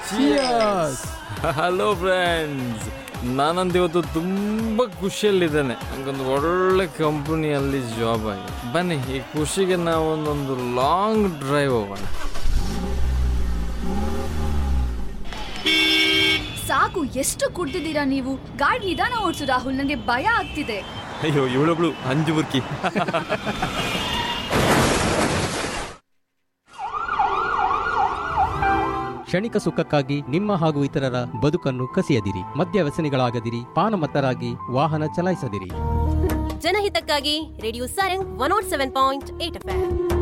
hello friends ನಾನಂತ ಇವತ್ತು ತುಂಬ ಖುಷಿಯಲ್ಲಿದ್ದೇನೆ ನನಗೊಂದು ಒಳ್ಳೆ ಕಂಪನಿಯಲ್ಲಿ ಜಾಬ್ ಆಗಿದೆ ಬನ್ನಿ ಈ ಖುಷಿಗೆ ನಾವು ಒಂದೊಂದು ಲಾಂಗ್ ಡ್ರೈವ್ ಹೋಗೋಣ ಸಾಕು ಎಷ್ಟು ಕುಡ್ದಿದ್ದೀರಾ ನೀವು ಗಾಡಿ ನಿಧಾನ ಓಡಿಸು ರಾಹುಲ್ ನನಗೆ ಭಯ ಆಗ್ತಿದೆ ಅಯ್ಯೋ ಇವಳೊಬ್ಳು ಅಂಜು ಬುರ್ಕಿ ಕ್ಷಣಿಕ ಸುಖಕ್ಕಾಗಿ ನಿಮ್ಮ ಹಾಗೂ ಇತರರ ಬದುಕನ್ನು ಕಸಿಯದಿರಿ ಮದ್ಯ ವ್ಯಸನಿಗಳಾಗದಿರಿ ಪಾನಮತ್ತರಾಗಿ ವಾಹನ ಚಲಾಯಿಸದಿರಿ ಜನಹಿತಕ್ಕಾಗಿ radio Sarang one not seven point eight F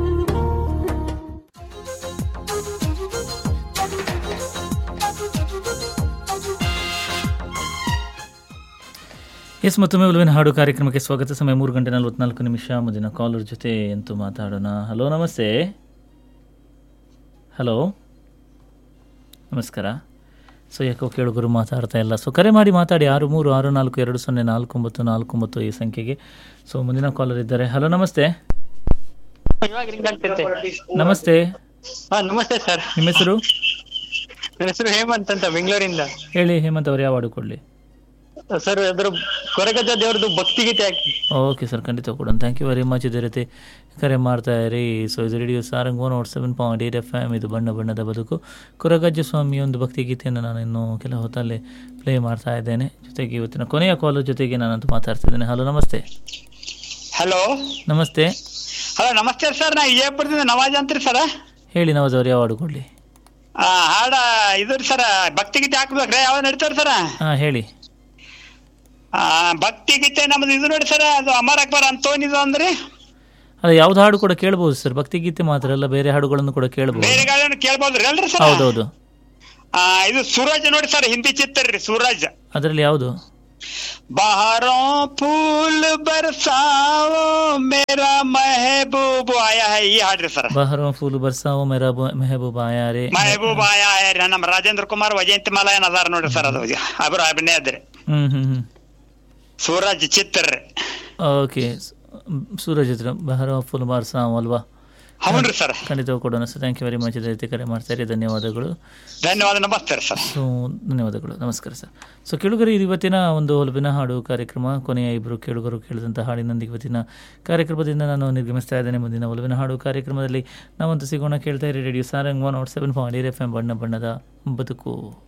M ಮತ್ತೊಮ್ಮೆ ಉಲುವಿನ ಹಾಡು ಕಾರ್ಯಕ್ರಮಕ್ಕೆ ಸ್ವಾಗತ ಸಮಯ ಮೂರು ಗಂಟೆ ನಲವತ್ನಾಲ್ಕು ನಿಮಿಷ ಮುಂದಿನ ಕಾಲರ್ ಜೊತೆ ಎಂತೂ ಮಾತಾಡೋಣ ಹಲೋ ನಮಸ್ತೆ ಹಲೋ ನಮಸ್ಕಾರ ಸೊ ಯಾಕೋ ಕೇಳುಗರು ಮಾತಾಡ್ತಾ ಇಲ್ಲ ಸೊ ಕರೆ ಮಾಡಿ ಮಾತಾಡಿ ಆರು ಮೂರು ಆರು ನಾಲ್ಕು ಎರಡು ಸೊನ್ನೆ ನಾಲ್ಕು ಒಂಬತ್ತು ನಾಲ್ಕು ಒಂಬತ್ತು ಈ ಸಂಖ್ಯೆಗೆ ಸೊ ಮುಂದಿನ ಕಾಲರ್ ಇದ್ದಾರೆ ಹಲೋ ನಮಸ್ತೆ ಇವಾಗ ರಿಂಗ್ ಆಗ್ತೈತೆ ನಮಸ್ತೆ ಹಾ ನಮಸ್ತೆ ಸರ್ ನಿಮ್ಮ ಹೆಸರು ನನ್ನ ಹೆಸರು ಹೇಮಂತ್ ಅಂತ ಬೆಂಗಳೂರಿಂದ ಹೇಳಿ ಹೇಮಂತ್ ಅವರು ಯಾವ ಹಾಡು ಕೊಡಲಿ ಸರ್ ಅದ್ರ ಕೊರಗಜ್ಜ ದೇವ್ರದ್ದು ಭಕ್ತಿಗೀತೆ ಹಾಕಿ ಓಕೆ ಸರ್ ಖಂಡಿತ ಕೊಡೋಣ ಥ್ಯಾಂಕ್ ಯು ವೆರಿ ಮಚ್ ಇದೇ ರೀತಿ ಕರೆ ಮಾಡ್ತಾ ಇರಿ ಸೊ ಇದು radio Sarang one not seven point eight F M ಇದು ಬಣ್ಣ ಬಣ್ಣದ ಬದುಕು ಕೊರಗಜ್ಜ ಸ್ವಾಮಿ ಒಂದು ಭಕ್ತಿ ಗೀತೆಯನ್ನು ನಾನು ಇನ್ನು ಕೆಲ ಹೊತ್ತಲ್ಲಿ ಪ್ಲೇ ಮಾಡ್ತಾ ಇದ್ದೇನೆ ಜೊತೆಗೆ ಇವತ್ತಿನ ಕೊನೆಯ ಕಾಲರ್ ಜೊತೆಗೆ ನಾನಂತೂ ಮಾತಾಡ್ತಿದ್ದೇನೆ ಹಲೋ ನಮಸ್ತೆ ಹಲೋ ನಮಸ್ತೆ ಹಲೋ ನಮಸ್ತೆ ಸರ್ ನಾ ವಿಜಯಪುರದಿಂದ ನವಾಜ್ ಅಂತ್ರಿ ಸರ್ ಹೇಳಿ ನವಾಜ್ ಅವ್ರು ಯಾವ ಹಾಡು ಕೊಡಲಿ ಹಾಡ ಇದ್ರಿ ಸರ್ ಭಕ್ತಿಗೀತೆ ಹಾಕ್ಬೇಕ್ರಿ ಯಾವ ನಡೀತಾರ ಸರ್ ಹಾಂ ಹೇಳಿ ಭಕ್ತಿಗೀತೆ ನಮ್ದು ಇದು ನೋಡಿ ಸರ್ ಅದು ಅಮರ್ ಅಕ್ಬರ್ ಅಂತೋನಿದು ಅಂದ್ರಿ ಅದು ಯಾವ್ದು ಹಾಡು ಕೂಡ ಕೇಳ್ಬೋದು ಸರ್ ಭಕ್ತಿ ಗೀತೆ ಮಾತ್ರ ಅಲ್ಲ ಬೇರೆ ಹಾಡುಗಳನ್ನು ಕೂಡ ಕೇಳ್ಬೋದು ಬೇರೆ ಗಾಳಿಯನ್ನು ಕೇಳ್ಬೋದ್ರಿ ಅಲ್ರಿ ಸರ್ ಹೌದೌದು ಆ, ಇದು ಸೂರಜ್ ನೋಡಿ ಸರ್ ಹಿಂದಿ ಚಿತ್ರ ರೀ ಸೂರಜ್ ಅದರಲ್ಲಿ ಯಾವುದು बहारों फूल बरसाओ मेरा महबूब आया है ಈ ಹಾಡ್ರಿ ಸರ್ ಬಹರೋ ಫೂಲು ಬರ್ಸಾವೋ ಮೇರಾ ಬು- ಮೆಹಬೂಬ್ ಆಯಾರೆ ಮಹಬೂಬ್ ಆಯಾ है ನಮ್ಮ ರಾಜೇಂದ್ರ ಕುಮಾರ್ ವಜಯಂತಿ ಮಾಲ ಏನ್ ಅದಾರ ನೋಡ್ರಿ ಸರ್ ಅದು ಅಬ್ರು ಅಭಿನಯ ಅದ್ರಿ ಹ್ಮ್ ಹ್ಮ್ ಹ್ಮ್ ಸೂರಜ್ ಚಿತ್ರ ರೀ ಓಕೆ ಸೂರಜ್ ಹತ್ರ ಬಹರ ಫುಲ್ ಬಾರ್ಸಾವ್ ಅಲ್ವಾ ಹೌನ್ರಿ ಸರ್ ಖಂಡಿತ ಕೊಡೋಣ sir thank you very much ಇದೇ ರೀತಿ ಕರೆ ಮಾಡ್ತಾರೆ ಧನ್ಯವಾದಗಳು ಧನ್ಯವಾದ ನಮಸ್ತೆ ಸರ್ ಸೊ ಧನ್ಯವಾದಗಳು ನಮಸ್ಕಾರ ಸರ್ ಸೊ ಕೇಳುಗರು ಇದು ಇವತ್ತಿನ ಒಂದು ಒಲವಿನ ಹಾಡು ಕಾರ್ಯಕ್ರಮ ಕೊನೆಯ ಇಬ್ಬರು ಕೇಳುಗರು ಕೇಳಿದಂಥ ಹಾಡಿನೊಂದಿಗೆ ಇವತ್ತಿನ ಕಾರ್ಯಕ್ರಮದಿಂದ ನಾನು ನಿರ್ಗಮಿಸ್ತಾ ಇದ್ದೇನೆ ಮುಂದಿನ ಒಲವಿನ ಹಾಡು ಕಾರ್ಯಕ್ರಮದಲ್ಲಿ ನಾವಂತೂ ಸಿಗೋಣ ಕೇಳ್ತಾ ಇರಿ radio Sarang one not seven point eight F M ಬಣ್ಣ ಬಣ್ಣದ ಬದುಕು